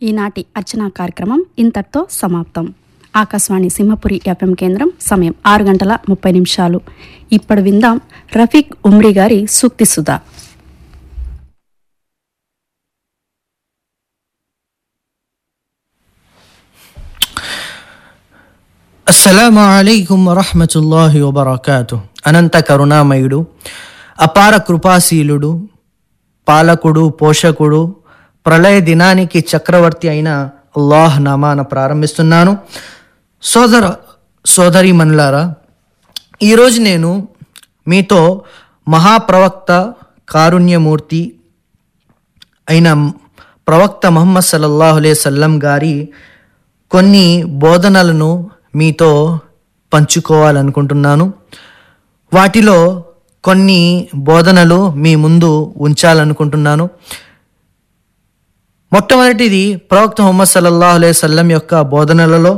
ఈనాటి అర్చనా కార్యక్రమం ఇంతటితో సమాప్తం ఆకాశవాణి సింహపురి ఎఫ్ఎం కేంద్రం సమయం ఆరు గంటల ముప్పై నిమిషాలు ఇప్పుడు విందాం రఫీక్ ఉమ్రి గారి సూక్తి సుధా అస్సలాము అలైకుం వరహమతుల్లాహి వబర్కాతు అనంత కరుణామయుడు అపార కృపాశీలుడు పాలకుడు పోషకుడు ప్రళయ దినానికి చక్రవర్తి అయిన అల్లాహ్ నామాన ప్రారంభిస్తున్నాను సోదర సోదరి మనులారా ఈరోజు నేను మీతో మహాప్రవక్త కారుణ్యమూర్తి అయిన ప్రవక్త ముహమ్మద్ సల్లల్లాహు అలైహి సల్లం గారి కొన్ని బోధనలను మీతో పంచుకోవాలనుకుంటున్నాను వాటిలో కొన్ని బోధనలు మీ ముందు ఉంచాలనుకుంటున్నాను మొట్టమొదటిది ప్రవక్త ముహమ్మద్ సల్లల్లాహు అలైహి సల్లం యొక్క బోధనలలో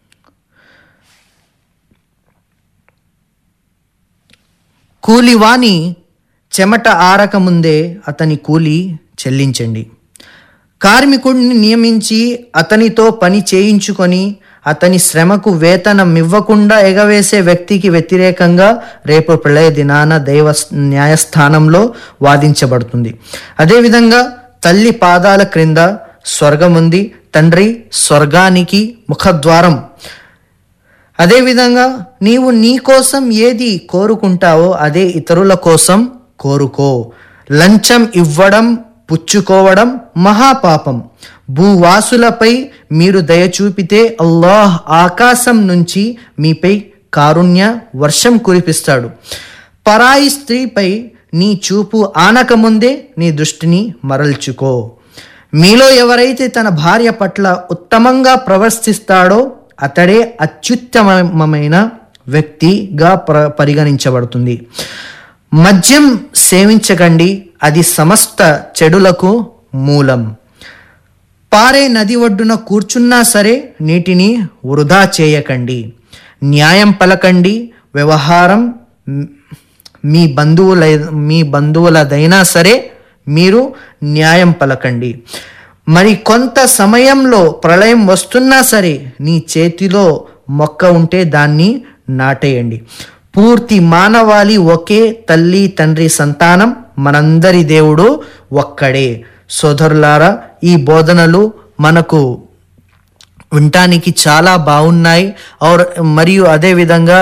కూలివాని చెమట ఆరక ముందే అతని కూలి చెల్లించండి కార్మికుడిని నియమించి అతనితో పని చేయించుకొని అతని శ్రమకు వేతనం ఇవ్వకుండా ఎగవేసే వ్యక్తికి వ్యతిరేకంగా రేపు ప్రళయ దినాన దైవ న్యాయస్థానంలో వాదించబడుతుంది అదేవిధంగా తల్లి పాదాల క్రింద స్వర్గం ఉంది తండ్రి స్వర్గానికి ముఖద్వారం అదేవిధంగా నీవు నీ కోసం ఏది కోరుకుంటావో అదే ఇతరుల కోసం కోరుకో లంచం ఇవ్వడం పుచ్చుకోవడం మహాపాపం భూవాసులపై మీరు దయ చూపితే అల్లాహ్ ఆకాశం నుంచి మీపై కారుణ్య వర్షం కురిపిస్తాడు పరాయి స్త్రీపై నీ చూపు ఆనకముందే నీ దృష్టిని మరల్చుకో మీలో ఎవరైతే తన భార్య పట్ల ఉత్తమంగా ప్రవర్తిస్తాడో అతడే అత్యుత్తమమైన వ్యక్తిగా ప్ర పరిగణించబడుతుంది మద్యం సేవించకండి అది సమస్త చెడులకు మూలం పారే నది ఒడ్డున కూర్చున్నా సరే నీటిని వృధా చేయకండి న్యాయం పలకండి వ్యవహారం మ్, మీ బంధువుల మీ బంధువులదైనా సరే మీరు న్యాయం పలకండి మరి కొంత సమయంలో ప్రళయం వస్తున్నా సరే నీ చేతిలో మొక్క ఉంటే దాన్ని నాటేయండి పూర్తి మానవాళి ఒకే తల్లి తండ్రి సంతానం మనందరి దేవుడు ఒక్కడే సోదరులారా ఈ బోధనలు మనకు వినటానికి చాలా బాగున్నాయి ఔర్ మరియు అదే విధంగా